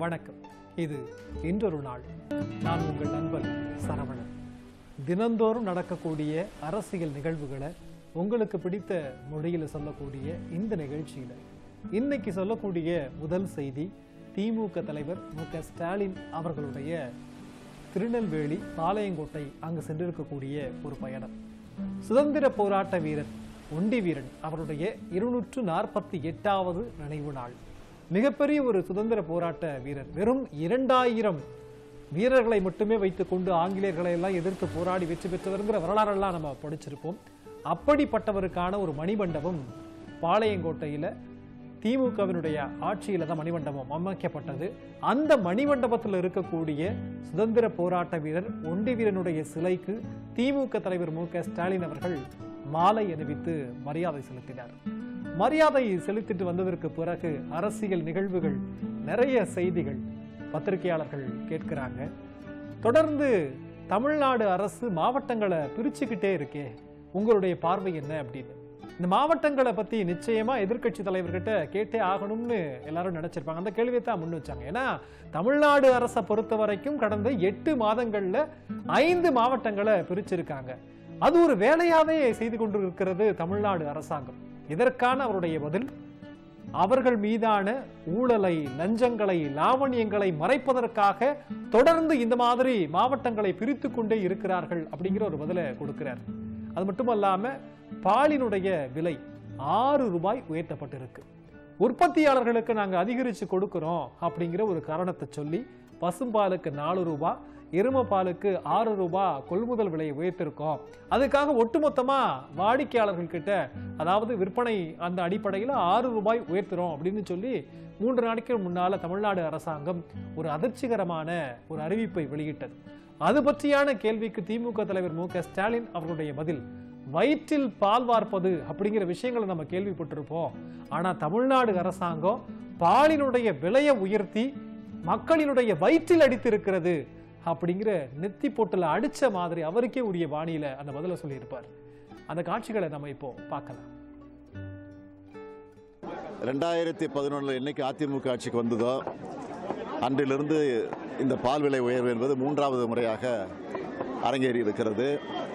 வணக்கம் இது இன்றொரு நாள் நான் உங்கள் நண்பன் சரவணன் தினந்தோறும் நடக்கக்கூடிய அரசியல் நிகழ்வுகளை உங்களுக்கு பிடித்த மொழியில் சொல்லக்கூடிய இந்த நிகழ்ச்சியில இன்னைக்கு சொல்லக்கூடிய முதல் செய்தி திமுக தலைவர் மு க ஸ்டாலின் அவர்களுடைய திருநெல்வேலி பாளையங்கோட்டை அங்கு சென்றிருக்கக்கூடிய ஒரு பயணம் சுதந்திர போராட்ட வீரர் ஒண்டி வீரன் அவருடைய இருநூற்று நாற்பத்தி எட்டாவது நினைவு நாள் மிகப்பெரிய ஒரு சுதந்திர போராட்ட வீரர் வெறும் இரண்டாயிரம் வீரர்களை மட்டுமே வைத்துக்கொண்டு ஆங்கிலேயர்களை எல்லாம் எதிர்த்து போராடி வெற்றி பெற்றவருங்கிற வரலாறெல்லாம் நம்ம படிச்சிருப்போம் அப்படிப்பட்டவருக்கான ஒரு மணிமண்டபம் பாளையங்கோட்டையில திமுகவினுடைய ஆட்சியில தான் மணிமண்டபம் அமைக்கப்பட்டது அந்த மணிமண்டபத்தில் இருக்கக்கூடிய சுதந்திர போராட்ட வீரர் ஒண்டி வீரனுடைய சிலைக்கு திமுக தலைவர் மு க ஸ்டாலின் அவர்கள் மாலை அணிவித்து மரியாதை செலுத்தினார் மரியாதை செலுத்திட்டு வந்ததற்கு பிறகு அரசியல் நிகழ்வுகள் நிறைய செய்திகள் பத்திரிகையாளர்கள் கேட்கிறாங்க தொடர்ந்து தமிழ்நாடு அரசு மாவட்டங்களை பிரிச்சுக்கிட்டே இருக்கே உங்களுடைய பார்வை என்ன அப்படின்னு இந்த மாவட்டங்களை பத்தி நிச்சயமா எதிர்க்கட்சி தலைவர்கிட்ட கேட்டே ஆகணும்னு எல்லாரும் நினைச்சிருப்பாங்க அந்த கேள்வியை தான் முன் வச்சாங்க ஏன்னா தமிழ்நாடு அரசை பொறுத்த வரைக்கும் கடந்த எட்டு மாதங்கள்ல ஐந்து மாவட்டங்களை பிரிச்சிருக்காங்க அது ஒரு வேலையாவே செய்து கொண்டிருக்கிறது தமிழ்நாடு அரசாங்கம் இதற்கான அவருடைய பதில் அவர்கள் மீதான ஊழலை லஞ்சங்களை லாவணியங்களை மறைப்பதற்காக தொடர்ந்து இந்த மாதிரி மாவட்டங்களை பிரித்து கொண்டே இருக்கிறார்கள் அப்படிங்கிற ஒரு பதிலை கொடுக்கிறார் அது மட்டுமல்லாம பாலினுடைய விலை ஆறு ரூபாய் உயர்த்தப்பட்டிருக்கு உற்பத்தியாளர்களுக்கு நாங்க அதிகரிச்சு கொடுக்கிறோம் அப்படிங்கிற ஒரு காரணத்தை சொல்லி பசும்பாலுக்கு நாலு ரூபாய் எரும பாலுக்கு ஆறு ரூபாய் கொள்முதல் விலையை உயர்த்திருக்கோம் அதுக்காக ஒட்டுமொத்தமா வாடிக்கையாளர்கள் கிட்ட அதாவது விற்பனை அந்த அடிப்படையில் ஆறு ரூபாய் உயர்த்துறோம் அப்படின்னு சொல்லி மூன்று நாட்கள் முன்னால தமிழ்நாடு அரசாங்கம் ஒரு அதிர்ச்சிகரமான ஒரு அறிவிப்பை வெளியிட்டது அது பற்றியான கேள்விக்கு திமுக தலைவர் மு க ஸ்டாலின் அவர்களுடைய பதில் வயிற்றில் பால் வார்ப்பது அப்படிங்கிற விஷயங்களை நம்ம கேள்விப்பட்டிருப்போம் ஆனா தமிழ்நாடு அரசாங்கம் பாலினுடைய விலையை உயர்த்தி மக்களினுடைய வயிற்றில் அடித்திருக்கிறது அப்படிங்கிற நெத்தி போட்டுல அடிச்ச மாதிரி அவருக்கே உரிய பாணியில அந்த பதில சொல்லியிருப்பார் அந்த காட்சிகளை நம்ம இப்போ பார்க்கலாம் ரெண்டாயிரத்தி பதினொன்றில் என்னைக்கு அதிமுக ஆட்சிக்கு வந்ததோ அன்றிலிருந்து இந்த பால் விலை உயர்வு என்பது மூன்றாவது முறையாக அரங்கேறி இருக்கிறது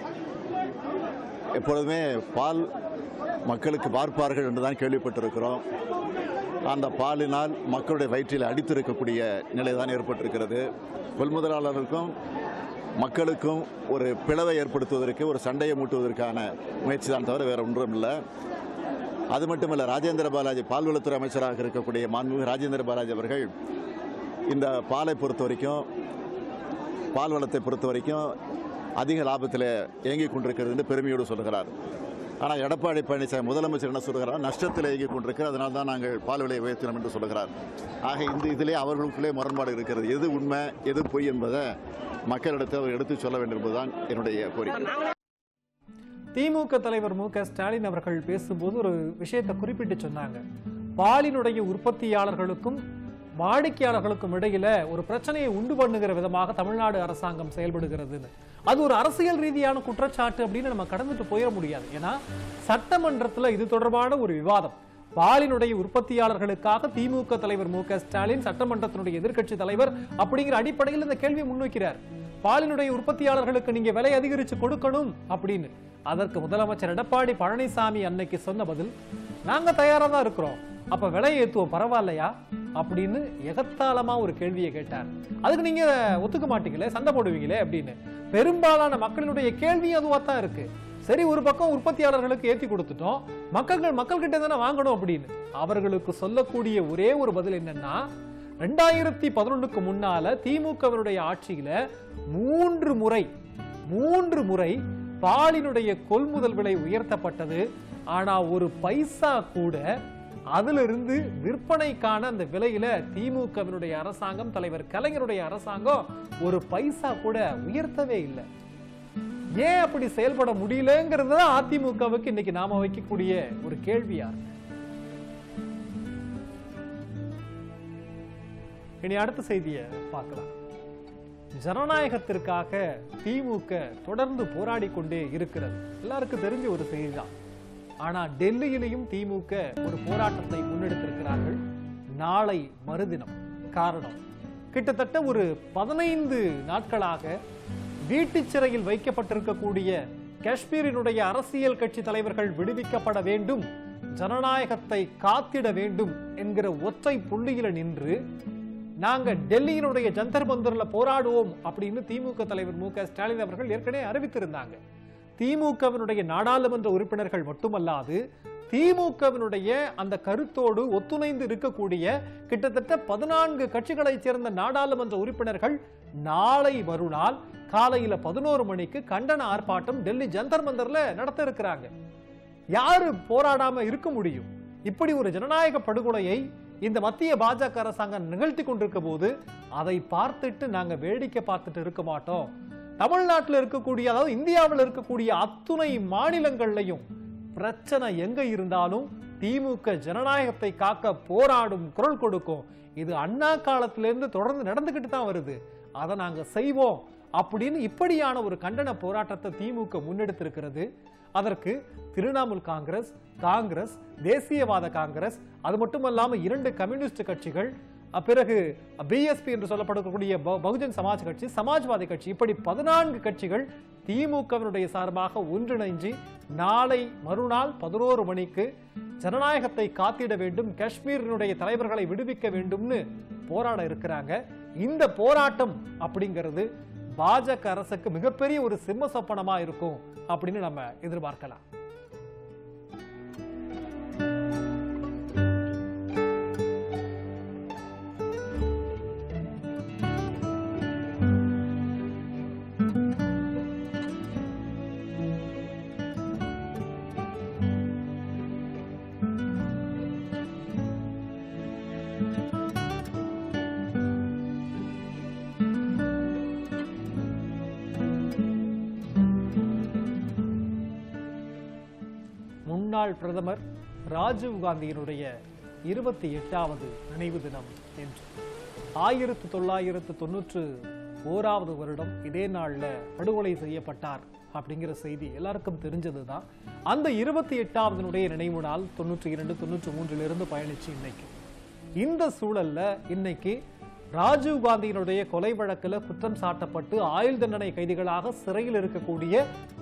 எப்பொழுதுமே பால் மக்களுக்கு பார்ப்பார்கள் என்று தான் கேள்விப்பட்டிருக்கிறோம் அந்த பாலினால் மக்களுடைய வயிற்றில் அடித்திருக்கக்கூடிய நிலை தான் ஏற்பட்டிருக்கிறது கொள்முதலாளர்களுக்கும் மக்களுக்கும் ஒரு பிளவை ஏற்படுத்துவதற்கு ஒரு சண்டையை மூட்டுவதற்கான முயற்சி தான் தவிர வேறு ஒன்றும் இல்லை அது மட்டுமல்ல ராஜேந்திர பாலாஜி பால்வளத்துறை அமைச்சராக இருக்கக்கூடிய மாண்புமிகு ராஜேந்திர பாலாஜி அவர்கள் இந்த பாலை பொறுத்த வரைக்கும் பால் வளத்தை பொறுத்த வரைக்கும் அதிக லாபத்தில் இயங்கிக் கொண்டிருக்கிறது என்று பெருமையோடு சொல்கிறார் ஆனால் எடப்பாடி பழனிசாமி முதலமைச்சர் என்ன சொல்கிறார் நஷ்டத்தில் இயங்கிக் கொண்டிருக்கிறது அதனால தான் நாங்கள் பால் விலையை உயர்த்தினோம் என்று சொல்கிறார் ஆக இந்த இதிலே அவர்களுக்குள்ளே முரண்பாடு இருக்கிறது எது உண்மை எது பொய் என்பதை மக்களிடத்தில் அவர் எடுத்து சொல்ல வேண்டும் என்பதுதான் என்னுடைய கோரிக்கை திமுக தலைவர் மு க ஸ்டாலின் அவர்கள் பேசும்போது ஒரு விஷயத்தை குறிப்பிட்டு சொன்னாங்க பாலினுடைய உற்பத்தியாளர்களுக்கும் வாடிக்கையாளர்களுக்கும் இடையில ஒரு பிரச்சனையை உண்டு பண்ணுகிற விதமாக தமிழ்நாடு அரசாங்கம் செயல்படுகிறதுன்னு அது ஒரு அரசியல் ரீதியான குற்றச்சாட்டு அப்படின்னு நம்ம கடந்துட்டு போயிட முடியாது ஏன்னா சட்டமன்றத்துல இது தொடர்பான ஒரு விவாதம் பாலினுடைய உற்பத்தியாளர்களுக்காக திமுக தலைவர் மு க ஸ்டாலின் சட்டமன்றத்தினுடைய எதிர்க்கட்சி தலைவர் அப்படிங்கிற அடிப்படையில் இந்த கேள்வியை முன்வைக்கிறார் பாலினுடைய உற்பத்தியாளர்களுக்கு நீங்க விலை அதிகரிச்சு கொடுக்கணும் அப்படின்னு அதற்கு முதலமைச்சர் எடப்பாடி பழனிசாமி அன்னைக்கு சொன்ன பதில் நாங்க தயாரா தான் இருக்கிறோம் அப்ப விலை ஏத்துவோம் பரவாயில்லையா அப்படின்னு எகத்தாளமா ஒரு கேள்வியை கேட்டார் அதுக்கு நீங்க ஒத்துக்க மாட்டீங்களே சண்டை போடுவீங்களே அப்படின்னு பெரும்பாலான மக்களினுடைய கேள்வி அதுவா தான் இருக்கு சரி ஒரு பக்கம் உற்பத்தியாளர்களுக்கு ஏத்தி கொடுத்துட்டோம் மக்கள் மக்கள் கிட்ட தானே வாங்கணும் அப்படின்னு அவர்களுக்கு சொல்லக்கூடிய ஒரே ஒரு பதில் என்னன்னா ரெண்டாயிரத்தி பதினொன்னுக்கு முன்னால திமுகவினுடைய ஆட்சியில மூன்று முறை மூன்று முறை பாலினுடைய கொள்முதல் விலை உயர்த்தப்பட்டது ஆனா ஒரு பைசா கூட அதிலிருந்து விற்பனைக்கான அந்த விலையில திமுகவினுடைய அரசாங்கம் தலைவர் கலைஞருடைய அரசாங்கம் ஒரு பைசா கூட உயர்த்தவே இல்லை ஏன் அப்படி செயல்பட முடியலங்கிறது தான் அதிமுகவுக்கு இன்னைக்கு நாம வைக்கக்கூடிய ஒரு கேள்வியா இருக்கு இனி அடுத்த செய்தியை பார்க்கலாம் ஜனநாயகத்திற்காக திமுக தொடர்ந்து போராடி கொண்டே இருக்கிறது எல்லாருக்கும் தெரிஞ்ச ஒரு செய்திதான் ஆனா டெல்லியிலையும் திமுக ஒரு போராட்டத்தை முன்னெடுத்திருக்கிறார்கள் நாளை மறுதினம் காரணம் கிட்டத்தட்ட ஒரு பதினைந்து நாட்களாக வீட்டுச் சிறையில் வைக்கப்பட்டிருக்கக்கூடிய காஷ்மீரினுடைய அரசியல் கட்சி தலைவர்கள் விடுவிக்கப்பட வேண்டும் ஜனநாயகத்தை காத்திட வேண்டும் என்கிற ஒற்றை புள்ளியில நின்று நாங்க டெல்லியினுடைய ஜந்தர் மந்தர்ல போராடுவோம் அப்படின்னு திமுக தலைவர் மு க ஸ்டாலின் அவர்கள் ஏற்கனவே அறிவித்திருந்தாங்க திமுகவினுடைய நாடாளுமன்ற உறுப்பினர்கள் மட்டுமல்லாது திமுகவினுடைய அந்த கருத்தோடு ஒத்துணைந்து இருக்கக்கூடிய கிட்டத்தட்ட பதினான்கு கட்சிகளைச் சேர்ந்த நாடாளுமன்ற உறுப்பினர்கள் நாளை மறுநாள் காலையில பதினோரு மணிக்கு கண்டன ஆர்ப்பாட்டம் டெல்லி ஜந்தர் மந்தர்ல நடத்த இருக்கிறாங்க யாரு போராடாம இருக்க முடியும் இப்படி ஒரு ஜனநாயக படுகொலையை இந்த மத்திய பாஜக அரசாங்கம் நிகழ்த்தி கொண்டிருக்க போது அதை பார்த்துட்டு நாங்க வேடிக்கை பார்த்துட்டு இருக்க மாட்டோம் தமிழ்நாட்டில் இருக்கக்கூடிய அதாவது இந்தியாவில் இருக்கக்கூடிய அத்துணை மாநிலங்கள்லையும் பிரச்சனை எங்க இருந்தாலும் திமுக ஜனநாயகத்தை காக்க போராடும் குரல் கொடுக்கும் இது அண்ணா காலத்திலிருந்து தொடர்ந்து நடந்துகிட்டு தான் வருது அதை நாங்க செய்வோம் அப்படின்னு இப்படியான ஒரு கண்டன போராட்டத்தை திமுக முன்னெடுத்திருக்கிறது அதற்கு திரிணாமுல் காங்கிரஸ் காங்கிரஸ் தேசியவாத காங்கிரஸ் அது மட்டுமல்லாம இரண்டு கம்யூனிஸ்ட் கட்சிகள் அஹ் பிறகு பிஎஸ்பி என்று சொல்லப்படக்கூடிய ப- பகுஜன் சமாஜ் கட்சி சமாஜ்வாதி கட்சி இப்படி பதினான்கு கட்சிகள் திமுகவினுடைய சார்பாக ஒன்றிணைஞ்சு நாளை மறுநாள் பதினோரு மணிக்கு ஜனநாயகத்தை காத்திட வேண்டும் காஷ்மீரினுடைய தலைவர்களை விடுவிக்க வேண்டும்னு போராட இருக்கிறாங்க இந்த போராட்டம் அப்படிங்கிறது பாஜக அரசுக்கு மிகப்பெரிய ஒரு சிம்ம சொப்பனமா இருக்கும் அப்படின்னு நம்ம எதிர்பார்க்கலாம் முன்னாள் பிரதமர் ராஜீவ் காந்தியினுடைய இருபத்தி எட்டாவது நினைவு தினம் என்று ஆயிரத்து தொள்ளாயிரத்து தொண்ணூற்று ஓராவது வருடம் இதே நாள்ல படுகொலை செய்யப்பட்டார் அப்படிங்கிற செய்தி எல்லாருக்கும் தெரிஞ்சதுதான் அந்த இருபத்தி எட்டாவதுனுடைய நினைவு நாள் தொண்ணூற்றி இரண்டு தொண்ணூற்றி மூன்றிலிருந்து பயணிச்சு இன்னைக்கு இந்த சூழல்ல இன்னைக்கு ராஜீவ் காந்தியினுடைய கொலை வழக்குல குற்றம் சாட்டப்பட்டு ஆயுள் தண்டனை கைதிகளாக சிறையில் இருக்கக்கூடிய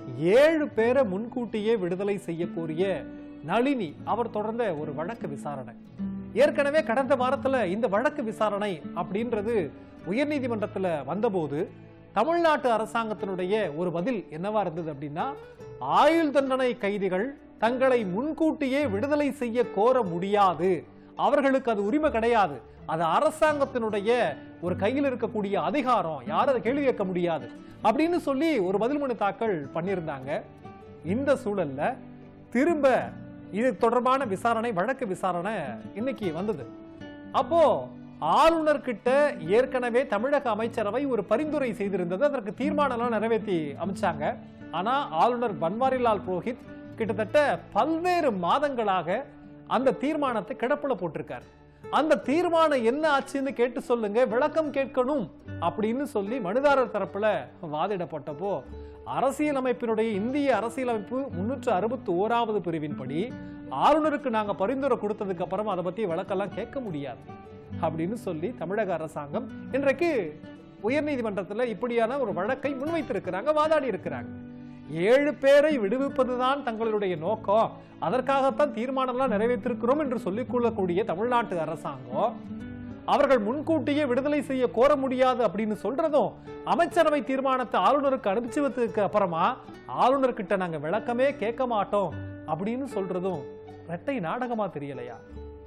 ஏழு பேரை முன்கூட்டியே விடுதலை செய்யக்கூடிய நளினி அவர் தொடர்ந்த ஒரு வழக்கு விசாரணை ஏற்கனவே கடந்த வாரத்துல இந்த வழக்கு விசாரணை அப்படின்றது உயர்நீதிமன்றத்துல வந்தபோது தமிழ்நாட்டு அரசாங்கத்தினுடைய ஒரு பதில் என்னவா இருந்தது அப்படின்னா ஆயுள் தண்டனை கைதிகள் தங்களை முன்கூட்டியே விடுதலை செய்ய கோர முடியாது அவர்களுக்கு அது உரிமை கிடையாது அது அரசாங்கத்தினுடைய ஒரு கையில் இருக்கக்கூடிய அதிகாரம் யாரும் அதை கேள்வி கேட்க முடியாது அப்படின்னு சொல்லி ஒரு பதில் மனு தாக்கல் பண்ணியிருந்தாங்க இந்த சூழல்ல திரும்ப இது தொடர்பான விசாரணை வழக்கு விசாரணை இன்னைக்கு வந்தது அப்போ ஆளுநர் கிட்ட ஏற்கனவே தமிழக அமைச்சரவை ஒரு பரிந்துரை செய்திருந்தது அதற்கு தீர்மானம்லாம் நிறைவேற்றி அமைச்சாங்க ஆனா ஆளுநர் பன்வாரிலால் புரோஹித் கிட்டத்தட்ட பல்வேறு மாதங்களாக அந்த தீர்மானத்தை கிடப்புல போட்டிருக்கார் அந்த தீர்மானம் என்ன ஆச்சுன்னு கேட்டு சொல்லுங்க விளக்கம் கேட்கணும் அப்படின்னு சொல்லி மனுதாரர் தரப்புல வாதிடப்பட்டப்போ அரசியலமைப்பினுடைய இந்திய அரசியலமைப்பு முன்னூற்று அறுபத்தி ஓராவது பிரிவின்படி ஆளுநருக்கு நாங்க பரிந்துரை கொடுத்ததுக்கு அப்புறம் அதை பத்தி விளக்கெல்லாம் கேட்க முடியாது அப்படின்னு சொல்லி தமிழக அரசாங்கம் இன்றைக்கு உயர்நீதிமன்றத்துல இப்படியான ஒரு வழக்கை முன்வைத்திருக்கிறாங்க வாதாடி இருக்கிறாங்க ஏழு பேரை விடுவிப்பதுதான் தங்களுடைய நோக்கம் அதற்காகத்தான் தீர்மானம்லாம் நிறைவேற்றிருக்கிறோம் என்று சொல்லிக் கொள்ளக்கூடிய தமிழ்நாட்டு அரசாங்கம் அவர்கள் முன்கூட்டியே விடுதலை செய்ய கோர முடியாது அப்படின்னு சொல்றதும் அமைச்சரவை தீர்மானத்தை ஆளுநருக்கு அனுப்பிச்சதுக்கு அப்புறமா ஆளுநர் கிட்ட நாங்க விளக்கமே கேட்க மாட்டோம் அப்படின்னு சொல்றதும் ரெட்டை நாடகமா தெரியலையா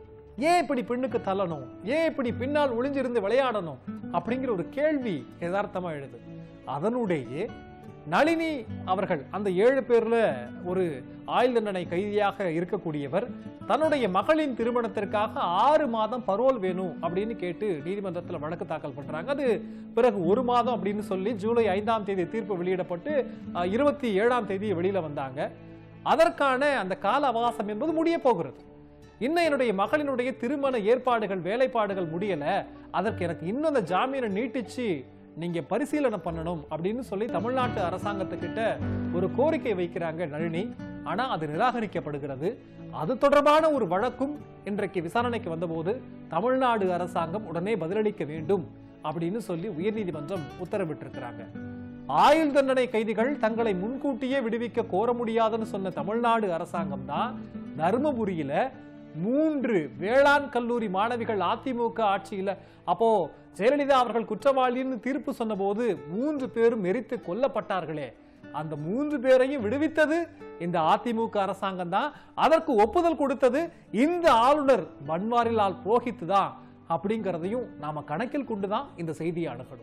ஏன் இப்படி பெண்ணுக்கு தள்ளணும் ஏன் இப்படி பின்னால் ஒளிஞ்சிருந்து விளையாடணும் அப்படிங்கிற ஒரு கேள்வி யதார்த்தமா எழுது அதனுடைய நளினி அவர்கள் அந்த ஏழு பேர்ல ஒரு ஆயுள் தண்டனை கைதியாக இருக்கக்கூடியவர் தன்னுடைய மகளின் திருமணத்திற்காக ஆறு மாதம் பரோல் வேணும் அப்படின்னு கேட்டு நீதிமன்றத்தில் வழக்கு தாக்கல் பண்றாங்க அது பிறகு ஒரு மாதம் அப்படின்னு சொல்லி ஜூலை ஐந்தாம் தேதி தீர்ப்பு வெளியிடப்பட்டு அஹ், இருபத்தி ஏழாம் தேதி வெளியில வந்தாங்க அதற்கான அந்த கால அவகாசம் என்பது முடிய போகிறது இன்னும் என்னுடைய மகளினுடைய திருமண ஏற்பாடுகள் வேலைப்பாடுகள் முடியல அதற்கு எனக்கு இன்னும் அந்த ஜாமீனை நீட்டிச்சு நீங்க பரிசீலனை பண்ணணும் அப்படின்னு சொல்லி தமிழ்நாட்டு அரசாங்கத்துக்கிட்ட ஒரு கோரிக்கை வைக்கிறாங்க நளினி ஆனா அது நிராகரிக்கப்படுகிறது அது தொடர்பான ஒரு வழக்கும் இன்றைக்கு விசாரணைக்கு வந்தபோது தமிழ்நாடு அரசாங்கம் உடனே பதிலளிக்க வேண்டும் அப்படின்னு சொல்லி உயர்நீதிமன்றம் உத்தரவிட்டிருக்கிறாங்க ஆயுள் தண்டனை கைதிகள் தங்களை முன்கூட்டியே விடுவிக்க கோர முடியாதுன்னு சொன்ன தமிழ்நாடு அரசாங்கம் தான் தருமபுரியில மூன்று வேளாண் கல்லூரி மாணவிகள் அதிமுக ஆட்சியில அப்போ ஜெயலலிதா அவர்கள் குற்றவாளின்னு தீர்ப்பு சொன்னபோது மூன்று பேரும் எரித்து கொல்லப்பட்டார்களே அந்த மூன்று பேரையும் விடுவித்தது இந்த அதிமுக அரசாங்கம் தான் அதற்கு ஒப்புதல் கொடுத்தது இந்த ஆளுநர் பன்வாரிலால் புரோஹித் தான் அப்படிங்கிறதையும் நாம கணக்கில் கொண்டுதான் இந்த செய்தியை அணுகணும்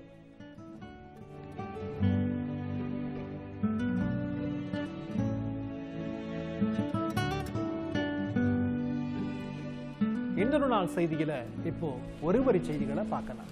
இன்றொரு நாள் செய்தியில இப்போ ஒரு வரி செய்திகளை பார்க்கலாம்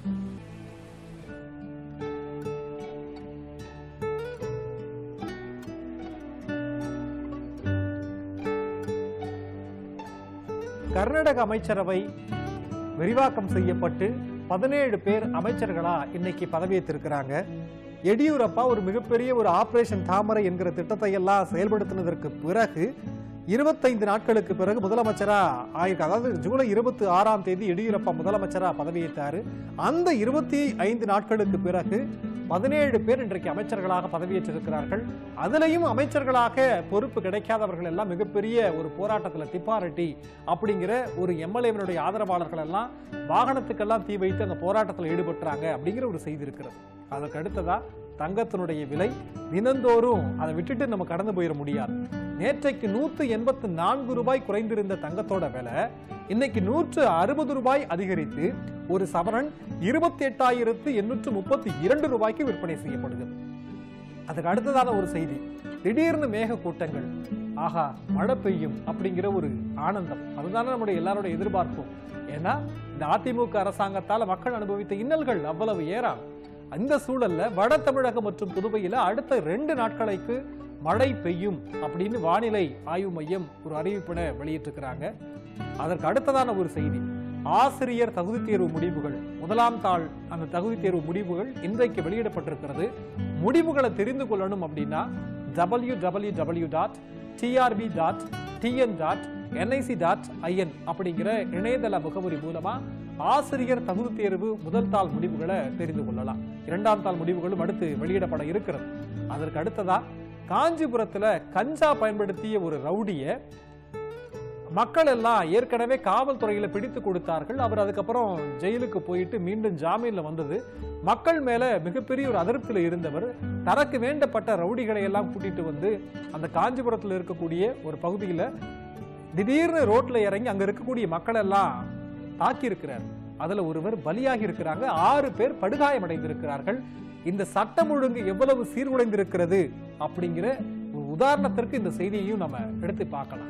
கர்நாடக அமைச்சரவை விரிவாக்கம் செய்யப்பட்டு பதினேழு பேர் அமைச்சர்களா இன்னைக்கு பதவியேற்றிருக்கிறாங்க எடியூரப்பா ஒரு மிகப்பெரிய ஒரு ஆபரேஷன் தாமரை என்கிற திட்டத்தை எல்லாம் செயல்படுத்தினதற்கு பிறகு இருபத்தைந்து நாட்களுக்கு பிறகு முதலமைச்சரா ஆயிருக்கு அதாவது ஜூலை இருபத்தி ஆறாம் தேதி எடியூரப்பா முதலமைச்சரா பதவியேற்றாரு அந்த இருபத்தி ஐந்து நாட்களுக்கு பிறகு பதினேழு பேர் இன்றைக்கு அமைச்சர்களாக பதவியேற்றிருக்கிறார்கள் அதுலயும் அமைச்சர்களாக பொறுப்பு கிடைக்காதவர்கள் எல்லாம் மிகப்பெரிய ஒரு போராட்டத்துல திப்பாரெட்டி அப்படிங்கிற ஒரு எம்எல்ஏவினுடைய ஆதரவாளர்கள் எல்லாம் வாகனத்துக்கெல்லாம் தீ வைத்து அந்த போராட்டத்தில் ஈடுபட்டுறாங்க அப்படிங்கிற ஒரு செய்தி இருக்கிறது அதற்கு அடுத்ததா தங்கத்தினுடைய விலை தினந்தோறும் அதை விட்டுட்டு நம்ம கடந்து போயிட முடியாது நேற்றைக்கு நூற்று எண்பத்து நான்கு ரூபாய் குறைந்திருந்த தங்கத்தோட விலை இன்னைக்கு நூற்று அறுபது ரூபாய் அதிகரித்து ஒரு சவரன் இருபத்தி எட்டாயிரத்து எண்ணூற்று முப்பத்தி இரண்டு ரூபாய்க்கு விற்பனை செய்யப்படுகிறது அதுக்கு அடுத்ததான ஒரு செய்தி திடீர்னு மேக கூட்டங்கள் ஆஹா மழை பெய்யும் அப்படிங்கிற ஒரு ஆனந்தம் அதுதானே நம்முடைய எல்லாரோட எதிர்பார்ப்பும் ஏன்னா இந்த அதிமுக அரசாங்கத்தால மக்கள் அனுபவித்த இன்னல்கள் அவ்வளவு ஏறாம் அந்த சூழல்ல வட தமிழகம் மற்றும் புதுவையில அடுத்த ரெண்டு நாட்களுக்கு மழை பெய்யும் அப்படின்னு வானிலை ஆய்வு மையம் ஒரு அறிவிப்பினை வெளியிட்டிருக்கிறாங்க அதற்கு அடுத்ததான ஒரு செய்தி ஆசிரியர் தகுதி தேர்வு முடிவுகள் முதலாம் தாள் அந்த தகுதி தேர்வு முடிவுகள் இன்றைக்கு வெளியிடப்பட்டிருக்கிறது முடிவுகளை தெரிந்து கொள்ளணும் அப்படின்னா W W W dot TRB dot TN dot NIC dot IN அப்படிங்கிற இணையதள முகவரி மூலமா ஆசிரியர் தகுதி தேர்வு முதல் தாள் முடிவுகளை தெரிந்து கொள்ளலாம் இரண்டாம் தாள் முடிவுகளும் அடுத்து வெளியிடப்பட இருக்கிறது அதற்கு அடுத்ததா காஞ்சிபுரத்துல கஞ்சா பயன்படுத்திய ஒரு ரவுடிய மக்கள் எல்லாம் ஏற்கனவே காவல்துறையில பிடித்து கொடுத்தார்கள் அவர் அதுக்கப்புறம் ஜெயிலுக்கு போயிட்டு மீண்டும் ஜாமீன்ல வந்தது மக்கள் மேல மிகப்பெரிய ஒரு அதிருப்தியில இருந்தவர் தனக்கு வேண்டப்பட்ட ரவுடிகளை எல்லாம் கூட்டிட்டு வந்து அந்த காஞ்சிபுரத்துல இருக்கக்கூடிய ஒரு பகுதியில திடீர்னு ரோட்ல இறங்கி அங்க இருக்கக்கூடிய மக்கள் எல்லாம் தாக்கி இருக்கிறார் அதுல ஒருவர் பலியாகி இருக்கிறாங்க ஆறு பேர் படுகாயமடைந்திருக்கிறார்கள் இந்த சட்டம் ஒழுங்கு எவ்வளவு சீர்குலைந்திருக்கிறது அப்படிங்கிற ஒரு உதாரணத்திற்கு இந்த செய்தியையும் நம்ம எடுத்து பார்க்கலாம்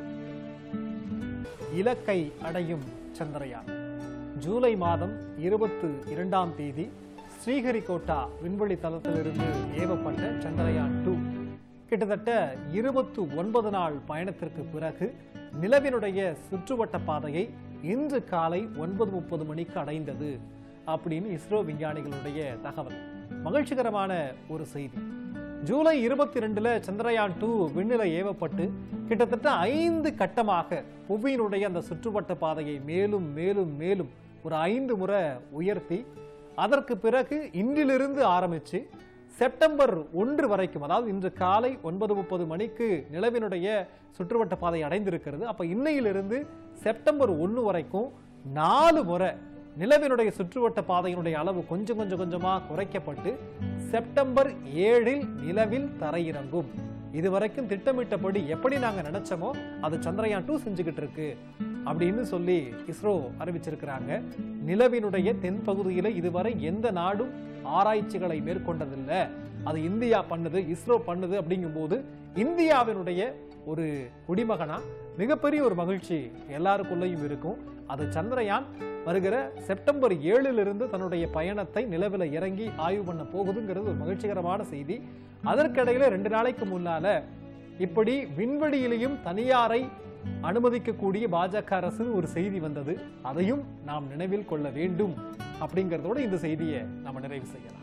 இலக்கை அடையும் சந்திரயான் ஜூலை மாதம் இருபத்து இரண்டாம் தேதி ஸ்ரீஹரிகோட்டா விண்வெளி தளத்திலிருந்து ஏவப்பட்ட சந்திரயான் டூ கிட்டத்தட்ட இருபத்து ஒன்பது நாள் பயணத்திற்கு பிறகு நிலவினுடைய சுற்றுவட்ட பாதையை இன்று காலை ஒன்பது முப்பது மணிக்கு அடைந்தது அப்படின்னு இஸ்ரோ விஞ்ஞானிகளுடைய தகவல் மகிழ்ச்சிகரமான ஒரு செய்தி ஜூலை இருபத்தி ரெண்டுல சந்திரயான் டூ விண்ணில ஏவப்பட்டு கிட்டத்தட்ட ஐந்து கட்டமாக புவியினுடைய அந்த சுற்றுவட்ட பாதையை மேலும் மேலும் மேலும் ஒரு ஐந்து முறை உயர்த்தி அதற்கு பிறகு இன்றிலிருந்து ஆரம்பிச்சு செப்டம்பர் ஒன்று வரைக்கும் அதாவது இன்று காலை ஒன்பது முப்பது மணிக்கு நிலவினுடைய சுற்றுவட்ட பாதை அடைந்திருக்கிறது அப்ப இன்னையிலிருந்து செப்டம்பர் ஒன்று வரைக்கும் நாலு முறை நிலவினுடைய சுற்றுவட்ட பாதையினுடைய அளவு கொஞ்சம் கொஞ்சம் கொஞ்சமா குறைக்கப்பட்டு செப்டம்பர் ஏழில் நிலவில் தரையிறங்கும் இதுவரைக்கும் திட்டமிட்டபடி எப்படி நாங்க நினைச்சோமோ அது சந்திரயான் டூ செஞ்சுக்கிட்டு இருக்கு அப்படின்னு சொல்லி இஸ்ரோ அறிவிச்சிருக்கிறாங்க நிலவினுடைய தென் பகுதியில இதுவரை எந்த நாடும் ஆராய்ச்சிகளை மேற்கொண்டதில்லை அது இந்தியா பண்ணுது இஸ்ரோ பண்ணுது அப்படிங்கும்போது இந்தியாவினுடைய ஒரு குடிமகனா மிகப்பெரிய ஒரு மகிழ்ச்சி எல்லாருக்குள்ளேயும் இருக்கும் அது சந்திரயான் வருகிற செப்டம்பர் ஏழிலிருந்து தன்னுடைய பயணத்தை நிலவில் இறங்கி ஆய்வு பண்ண போகுதுங்கிறது ஒரு மகிழ்ச்சிகரமான செய்தி அதற்கிடையில ரெண்டு நாளைக்கு முன்னால இப்படி விண்வெளியிலையும் தனியாரை அனுமதிக்கக்கூடிய பாஜக அரசு ஒரு செய்தி வந்தது அதையும் நாம் நினைவில் கொள்ள வேண்டும் அப்படிங்கிறதோட இந்த செய்தியை நம்ம நிறைவு செய்யலாம்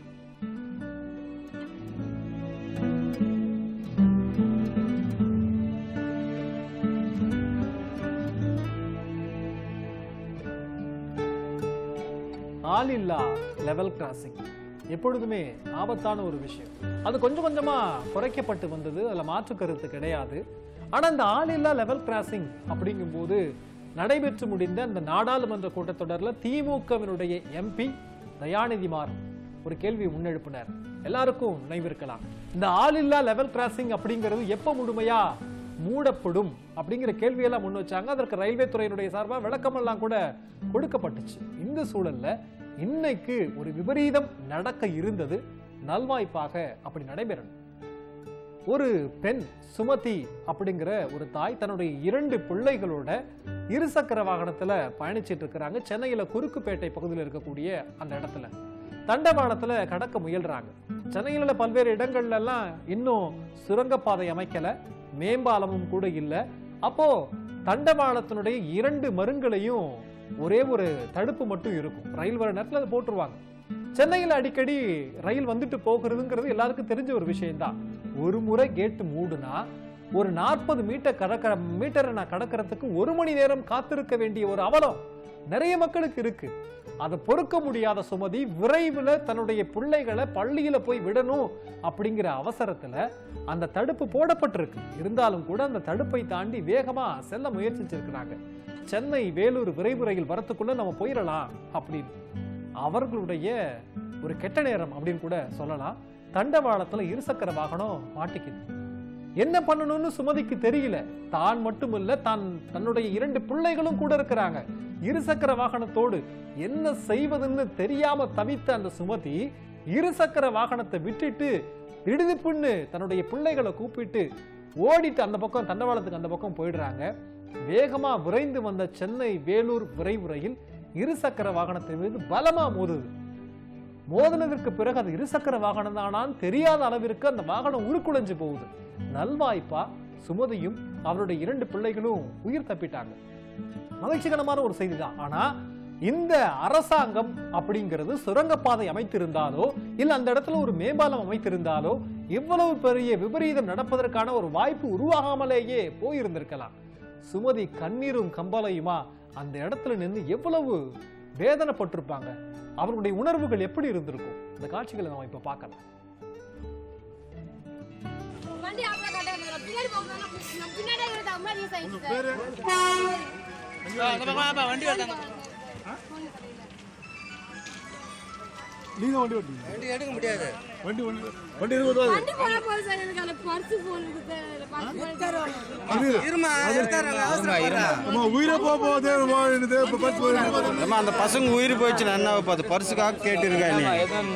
ஆளில்லா லெவல் கிராசிங் எப்பொழுதுமே ஆபத்தான ஒரு விஷயம் அது கொஞ்சம் கொஞ்சமா குறைக்கப்பட்டு வந்தது அதுல மாற்று கருத்து கிடையாது ஆனா இந்த ஆளில்லா லெவல் கிராசிங் அப்படிங்கும்போது நடைபெற்று முடிந்த அந்த நாடாளுமன்ற கூட்டத்தொடர்ல திமுகவினுடைய எம்பி தயாநிதி மாறன் ஒரு கேள்வி முன்னெழுப்பினார் எல்லாருக்கும் நினைவிருக்கலாம் இந்த ஆளில்லா லெவல் கிராசிங் அப்படிங்கிறது எப்ப முழுமையா மூடப்படும் அப்படிங்கிற கேள்வியெல்லாம் முன் வச்சாங்க அதற்கு ரயில்வே துறையினுடைய சார்பா விளக்கமெல்லாம் கூட கொடுக்கப்பட்டுச்சு இந்த சூழல்ல இன்னைக்கு ஒரு விபரீதம் நடக்க இருந்தது நல்வாய்ப்பாக அப்படி நடைபெறணும் ஒரு பெண் சுமதி அப்படிங்கிற ஒரு தாய் தன்னுடைய இரண்டு பிள்ளைகளோட இருசக்கர வாகனத்துல பயணிச்சிட்டு இருக்கிறாங்க சென்னையில குறுக்குப்பேட்டை பகுதியில் இருக்கக்கூடிய அந்த இடத்துல தண்டவாளத்துல கடக்க முயல்றாங்க சென்னையில உள்ள பல்வேறு இடங்கள்ல எல்லாம் இன்னும் சுரங்கப்பாதை அமைக்கல மேம்பாலமும் கூட இல்ல அப்போ தண்டவாளத்தினுடைய இரண்டு மருங்களையும் ஒரே ஒரு தடுப்பு மட்டும் இருக்கும் ரயில் வர நேரத்துல அதை போட்டுருவாங்க சென்னையில் அடிக்கடி ரயில் வந்துட்டு போகிறதுங்கிறது எல்லாருக்கும் தெரிஞ்ச ஒரு விஷயம்தான் ஒரு முறை கேட்டு மூடுனா ஒரு நாற்பது மீட்டர் கடக்கிற மீட்டரை நான் கடக்கிறதுக்கு ஒரு மணி நேரம் காத்திருக்க வேண்டிய ஒரு அவலம் நிறைய மக்களுக்கு இருக்கு அதை பொறுக்க முடியாத சுமதி விரைவில் தன்னுடைய பிள்ளைகளை பள்ளியில போய் விடணும் அப்படிங்கிற அவசரத்துல அந்த தடுப்பு போடப்பட்டிருக்கு இருந்தாலும் கூட அந்த தடுப்பை தாண்டி வேகமா செல்ல முயற்சிச்சிருக்கிறாங்க சென்னை வேலூர் விரைவு ரயில் வரத்துக்குள்ள நம்ம போயிடலாம் அப்படின்னு அவர்களுடைய ஒரு கெட்ட நேரம் அப்படின்னு கூட சொல்லலாம் தண்டவாளத்துல இருசக்கர வாகனம் மாட்டிக்குது என்ன பண்ணணும்னு சுமதிக்கு தெரியல தான் மட்டும் இல்ல தான் தன்னுடைய இரண்டு பிள்ளைகளும் கூட இருக்கிறாங்க இருசக்கர வாகனத்தோடு என்ன செய்வதுன்னு தெரியாம தவித்த அந்த சுமதி இருசக்கர வாகனத்தை விட்டுட்டு திடுதிப்புன்னு தன்னுடைய பிள்ளைகளை கூப்பிட்டு ஓடிட்டு அந்த பக்கம் தண்டவாளத்துக்கு அந்த பக்கம் போயிடுறாங்க வேகமா விரைந்து வந்த சென்னை வேலூர் விரைவு ரயில் இருசக்கர வாகனத்தின் மீது பலமா மோதுது மோதினதற்கு பிறகு அது இருசக்கர வாகனம் தானான்னு தெரியாத அளவிற்கு அந்த வாகனம் உருக்குலைஞ்சு போகுது நல்வாய்ப்பா சுமதியும் அவருடைய இரண்டு பிள்ளைகளும் உயிர் தப்பிட்டாங்க மகிழ்ச்சிகரமான ஒரு செய்தி தான் ஆனா இந்த அரசாங்கம் அப்படிங்கிறது சுரங்கப்பாதை அமைத்திருந்தாலோ இல்ல அந்த இடத்துல ஒரு மேம்பாலம் அமைத்திருந்தாலோ இவ்வளவு பெரிய விபரீதம் நடப்பதற்கான ஒரு வாய்ப்பு உருவாகாமலேயே போயிருந்திருக்கலாம் சுமதி கண்ணீரும் கம்பலையுமா அந்த இடத்துல நின்று எவ்வளவு வேதனைப்பட்டிருப்பாங்க அவர்களுடைய உணர்வுகள் எப்படி இருந்திருக்கும் இந்த காட்சிகளை நம்ம இப்ப பார்க்கலாம் வண்டி ஆஃப்ல காட்டாங்க நான் பின்னாடி போகணும் நான் பின்னாடி இருக்கிறது அம்மா யூஸ் ஆயிடுச்சு வண்டி வருதாங்க நீங்க வண்டி ஓட்டுங்க வண்டி எடுக்க முடியாது வண்டி வண்டி வண்டி இருபது வண்டி போனா போது சார் எனக்கு அந்த பர்ஸ் போன் பர்ஸ் இருமா அம்மா உயிரை போக போகுது வாழ்ந்தது இப்ப பத்து போகுது அம்மா அந்த பசங்க உயிர் போயிடுச்சு நான் என்ன பார்த்து பரிசுக்காக கேட்டிருக்கா நீ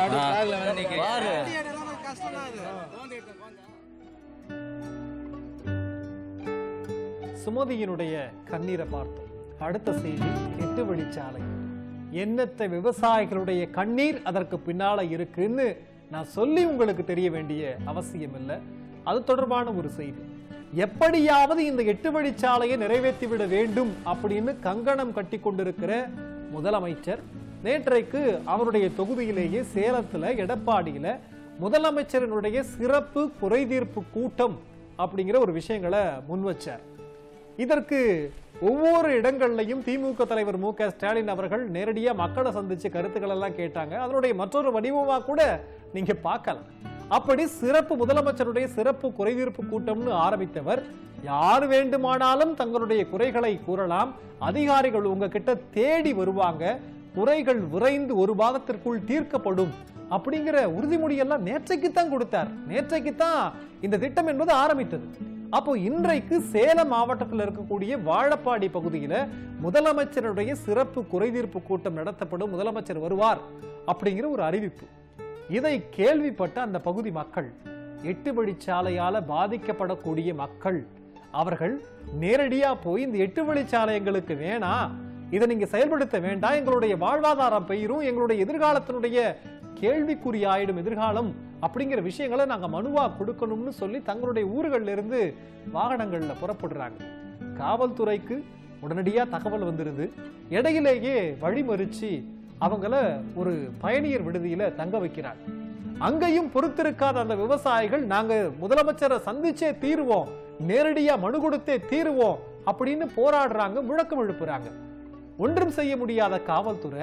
சுமதியினுடைய கண்ணீரை பார்த்தோம் அடுத்த செய்தி எட்டு வழிச்சாலை எண்ணற்ற விவசாயிகளுடைய கண்ணீர் அதற்கு பின்னால இருக்குன்னு நான் சொல்லி உங்களுக்கு தெரிய வேண்டிய அவசியம் இல்லை அது தொடர்பான ஒரு செய்தி எப்படியாவது இந்த எட்டு வழிச்சாலையை நிறைவேற்றி விட வேண்டும் அப்படின்னு கங்கணம் கட்டி கொண்டிருக்கிற முதலமைச்சர் நேற்றைக்கு அவருடைய தொகுதியிலேயே சேலத்துல எடப்பாடியில முதலமைச்சரினுடைய சிறப்பு குறைதீர்ப்பு கூட்டம் அப்படிங்கிற ஒரு விஷயங்களை முன் வச்சார் இதற்கு ஒவ்வொரு இடங்கள்லையும் திமுக தலைவர் மு க ஸ்டாலின் அவர்கள் நேரடியா மக்களை சந்திச்சு கருத்துக்கள் எல்லாம் கேட்டாங்க அதனுடைய மற்றொரு வடிவமா கூட நீங்க பார்க்கலாம் அப்படி சிறப்பு முதலமைச்சருடைய சிறப்பு குறைதீர்ப்பு கூட்டம்னு ஆரம்பித்தவர் யார் வேண்டுமானாலும் தங்களுடைய குறைகளை கூறலாம் அதிகாரிகள் உங்ககிட்ட தேடி வருவாங்க குறைகள் விரைந்து ஒரு பாகத்திற்குள் தீர்க்கப்படும் அப்படிங்கிற உறுதிமொழியெல்லாம் நேற்றைக்கு தான் கொடுத்தார் நேற்றைக்கு தான் இந்த திட்டம் என்பது ஆரம்பித்தது அப்போ இன்றைக்கு சேலம் மாவட்டத்தில் இருக்கக்கூடிய வாழப்பாடி பகுதியில முதலமைச்சருடைய சிறப்பு குறைதீர்ப்பு கூட்டம் நடத்தப்படும் முதலமைச்சர் வருவார் அப்படிங்கிற ஒரு அறிவிப்பு இதை கேள்விப்பட்ட அந்த பகுதி மக்கள் எட்டு வழிச்சாலையால பாதிக்கப்படக்கூடிய மக்கள் அவர்கள் நேரடியா போய் இந்த எட்டு வழிச்சாலை எங்களுக்கு வேணாம் இதை நீங்க செயல்படுத்த வேண்டாம் எங்களுடைய வாழ்வாதாரம் பெயரும் எங்களுடைய எதிர்காலத்தினுடைய கேள்விக்குறி ஆயிடும் எதிர்காலம் அப்படிங்கிற விஷயங்களை நாங்க மனுவா கொடுக்கணும்னு சொல்லி தங்களுடைய ஊர்கள்ல இருந்து வாகனங்கள்ல புறப்படுறாங்க காவல்துறைக்கு உடனடியா தகவல் வந்துருது இடையிலேயே வழிமறிச்சு அவங்கள ஒரு பயணியர் விடுதியில தங்க வைக்கிறாங்க அங்கேயும் பொறுத்திருக்காத அந்த விவசாயிகள் நாங்க முதலமைச்சரை சந்திச்சே தீருவோம் நேரடியா மனு கொடுத்தே தீருவோம் அப்படின்னு போராடுறாங்க முழக்கம் எழுப்புறாங்க ஒன்றும் செய்ய முடியாத காவல்துறை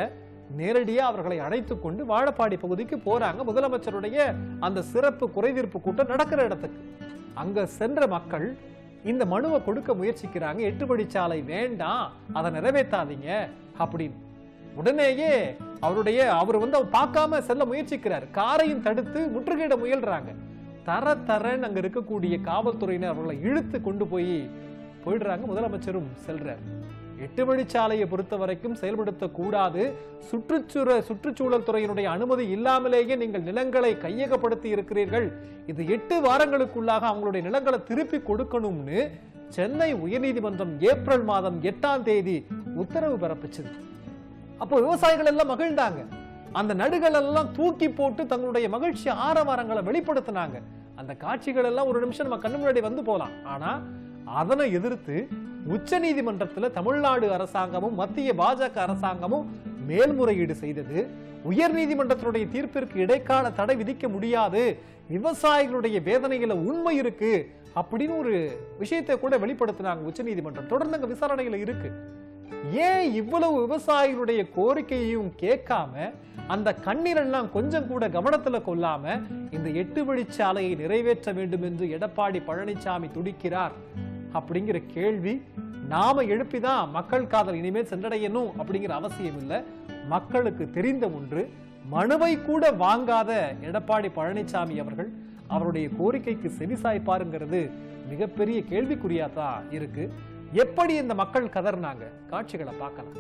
நேரடியா அவர்களை அழைத்து கொண்டு வாழப்பாடி பகுதிக்கு போறாங்க முதலமைச்சருடைய அந்த சிறப்பு குறைதீர்ப்பு கூட்டம் நடக்கிற இடத்துக்கு அங்க சென்ற மக்கள் இந்த மனுவை கொடுக்க முயற்சிக்கிறாங்க எட்டு வழிச்சாலை வேண்டாம் அதை நிறைவேற்றாதீங்க அப்படின்னு உடனேயே அவருடைய அவர் வந்து அவர் பார்க்காம செல்ல முயற்சிக்கிறார் காரையும் தடுத்து முற்றுகையிட முயல்றாங்க தர தரன்னு அங்க இருக்கக்கூடிய காவல்துறையினர் அவர்களை இழுத்து கொண்டு போய் போயிடுறாங்க முதலமைச்சரும் செல்றார் எட்டு வழிச்சாலையை பொறுத்த வரைக்கும் செயல்படுத்த கூடாது சுற்றுச்சூழ சுற்றுச்சூழல் துறையினுடைய அனுமதி இல்லாமலேயே நீங்கள் நிலங்களை கையகப்படுத்தி இருக்கிறீர்கள் இது எட்டு வாரங்களுக்குள்ளாக அவங்களுடைய நிலங்களை திருப்பி கொடுக்கணும்னு சென்னை உயர்நீதிமன்றம் ஏப்ரல் மாதம் எட்டாம் தேதி உத்தரவு பிறப்பிச்சது அப்போ விவசாயிகள் எல்லாம் மகிழ்ந்தாங்க அந்த நடுகள் எல்லாம் தூக்கி போட்டு தங்களுடைய மகிழ்ச்சி ஆரவாரங்களை வெளிப்படுத்தினாங்க அந்த காட்சிகள் எல்லாம் ஒரு நிமிஷம் நம்ம கண்ணு முன்னாடி வந்து போலாம் ஆனா அதனை எதிர்த்து உச்ச நீதிமன்றத்துல தமிழ்நாடு அரசாங்கமும் மத்திய பாஜக அரசாங்கமும் மேல்முறையீடு செய்தது உயர் நீதிமன்றத்தினுடைய தீர்ப்பிற்கு இடைக்கால தடை விதிக்க முடியாது விவசாயிகளுடைய வேதனையில உண்மை இருக்கு அப்படின்னு ஒரு விஷயத்தை கூட வெளிப்படுத்தினாங்க உச்ச நீதிமன்றம் தொடர்ந்து அங்க விசாரணையில இருக்கு ஏன் இவ்வளவு விவசாயிகளுடைய கோரிக்கையையும் கேட்காம அந்த கண்ணீரெல்லாம் கொஞ்சம் கூட கவனத்துல கொள்ளாம இந்த எட்டு வழிச்சாலையை நிறைவேற்ற வேண்டும் என்று எடப்பாடி பழனிசாமி துடிக்கிறார் அப்படிங்கிற கேள்வி நாம எழுப்பிதான் மக்கள் காதல் இனிமேல் சென்றடையணும் அப்படிங்கிற அவசியம் இல்லை மக்களுக்கு தெரிந்த ஒன்று மனுவை கூட வாங்காத எடப்பாடி பழனிசாமி அவர்கள் அவருடைய கோரிக்கைக்கு செவிசாய்ப்பாருங்கிறது மிகப்பெரிய கேள்விக்குறியா தான் இருக்கு எப்படி இந்த மக்கள் கதர்னாங்க காட்சிகளை பார்க்கலாம்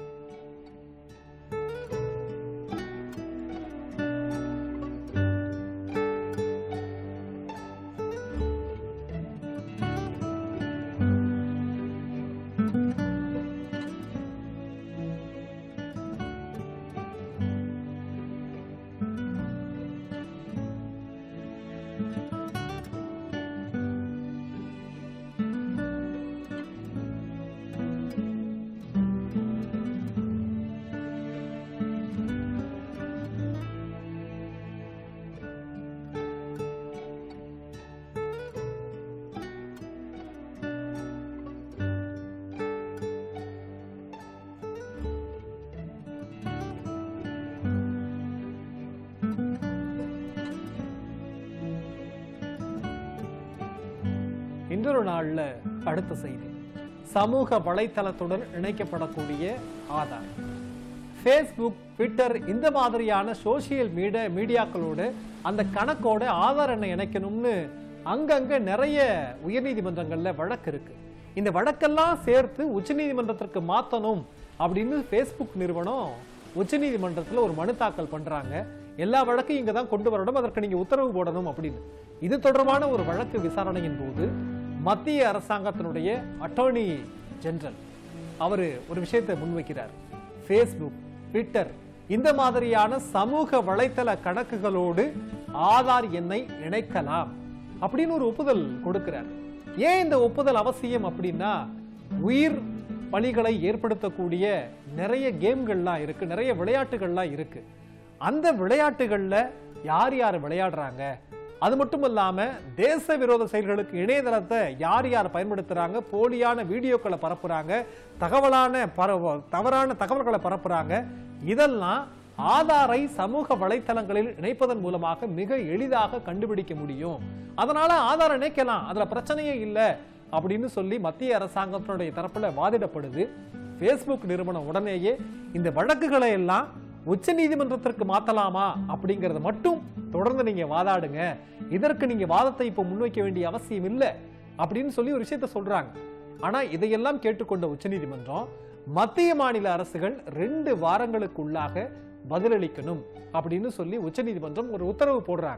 இன்னொரு நாள்ல அடுத்த செய்தி சமூக வலைத்தளத்துடன் இணைக்கப்படக்கூடிய ஆதார் ஃபேஸ்புக் ட்விட்டர் இந்த மாதிரியான சோசியல் மீடியா மீடியாக்களோடு அந்த கணக்கோட ஆதார் எண்ணை இணைக்கணும்னு அங்கங்க நிறைய உயர்நீதிமன்றங்கள்ல வழக்கு இருக்கு இந்த வழக்கெல்லாம் சேர்த்து உச்சநீதிமன்றத்திற்கு மாத்தணும் அப்படின்னு ஃபேஸ்புக் நிறுவனம் உச்சநீதிமன்றத்துல ஒரு மனு தாக்கல் பண்றாங்க எல்லா வழக்கையும் இங்க தான் கொண்டு வரணும் அதற்கு நீங்க உத்தரவு போடணும் அப்படின்னு இது தொடர்பான ஒரு வழக்கு விசாரணையின் போது மத்திய அரசாங்கத்தினுடைய அட்டார்னி ஜெனரல் அவரு ஒரு விஷயத்தை முன்வைக்கிறார் ஃபேஸ்புக் ட்விட்டர் இந்த மாதிரியான சமூக வலைத்தள கணக்குகளோடு ஆதார் எண்ணை இணைக்கலாம் அப்படின்னு ஒரு ஒப்புதல் கொடுக்கிறார் ஏன் இந்த ஒப்புதல் அவசியம் அப்படின்னா உயிர் பலிகளை ஏற்படுத்தக்கூடிய நிறைய கேம்கள்லாம் இருக்கு நிறைய விளையாட்டுகள்லாம் இருக்கு அந்த விளையாட்டுகள்ல யார் யார் விளையாடுறாங்க அது மட்டும் இல்லாம தேச விரோத செயல்களுக்கு இணையதளத்தை யார் யார் பயன்படுத்துறாங்க போலியான வீடியோக்களை பரப்புறாங்க தகவலான பர- தவறான தகவல்களை பரப்புறாங்க இதெல்லாம் ஆதாரை சமூக வலைத்தளங்களில் இணைப்பதன் மூலமாக மிக எளிதாக கண்டுபிடிக்க முடியும் அதனால ஆதார் இணைக்கலாம் அதுல பிரச்சனையே இல்லை அப்படின்னு சொல்லி மத்திய அரசாங்கத்தினுடைய தரப்புல வாதிடப்படுது ஃபேஸ்புக் நிறுவனம் உடனேயே இந்த வழக்குகளை எல்லாம் உச்ச நீதிமன்றத்திற்கு மாத்தலாமா அப்படிங்கறத மட்டும் தொடர்ந்து நீங்க வாதாடுங்க இதற்கு நீங்க வாதத்தை இப்ப முன்வைக்க வேண்டிய அவசியம் இல்லை அப்படின்னு சொல்லி ஒரு விஷயத்த சொல்றாங்க ஆனா இதையெல்லாம் கேட்டுக்கொண்ட உச்சநீதிமன்றம் மத்திய மாநில அரசுகள் ரெண்டு வாரங்களுக்குள்ளாக பதிலளிக்கணும் அப்படின்னு சொல்லி உச்சநீதிமன்றம் ஒரு உத்தரவு போடுறாங்க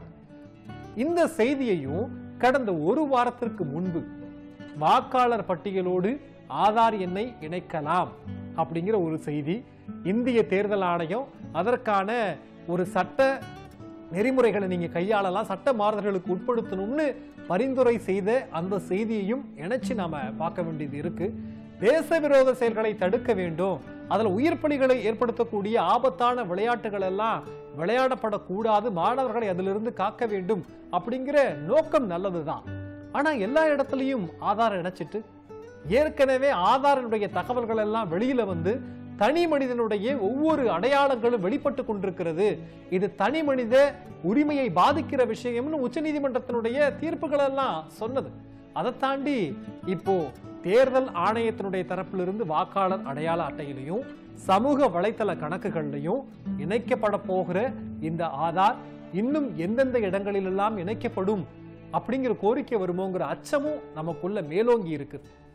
இந்த செய்தியையும் கடந்த ஒரு வாரத்திற்கு முன்பு வாக்காளர் பட்டியலோடு ஆதார் எண்ணை இணைக்கலாம் அப்படிங்கிற ஒரு செய்தி இந்திய தேர்தல் ஆணையம் அதற்கான ஒரு சட்ட நெறிமுறைகளை நீங்க கையாளலாம் சட்ட மாறுதல்களுக்கு உட்படுத்தணும்னு பரிந்துரை செய்த அந்த செய்தியையும் இணைச்சு நாம பார்க்க வேண்டியது இருக்கு தேச விரோத செயல்களை தடுக்க வேண்டும் அதுல உயிர் பலிகளை ஏற்படுத்தக்கூடிய ஆபத்தான விளையாட்டுகள் எல்லாம் விளையாடப்படக்கூடாது மாணவர்களை அதிலிருந்து காக்க வேண்டும் அப்படிங்கிற நோக்கம் நல்லதுதான் ஆனா எல்லா இடத்துலயும் ஆதார் இணைச்சிட்டு ஏற்கனவே ஆதாரினுடைய தகவல்கள் எல்லாம் வெளியில வந்து தனி மனிதனுடைய ஒவ்வொரு அடையாளங்களும் வெளிப்பட்டு கொண்டிருக்கிறது இது தனி மனித உரிமையை பாதிக்கிற விஷயம்னு உச்சநீதிமன்றத்தினுடைய தீர்ப்புகள் எல்லாம் சொன்னது அதை தாண்டி இப்போ தேர்தல் ஆணையத்தினுடைய தரப்பிலிருந்து வாக்காளர் அடையாள அட்டையிலையும் சமூக வலைத்தள கணக்குகள்லையும் இணைக்கப்பட போகிற இந்த ஆதார் இன்னும் எந்தெந்த இடங்களிலெல்லாம் இணைக்கப்படும் அப்படிங்கிற கோரிக்கை வருமோங்கிற அச்சமும் நமக்குள்ள மேலோங்கி இருக்குது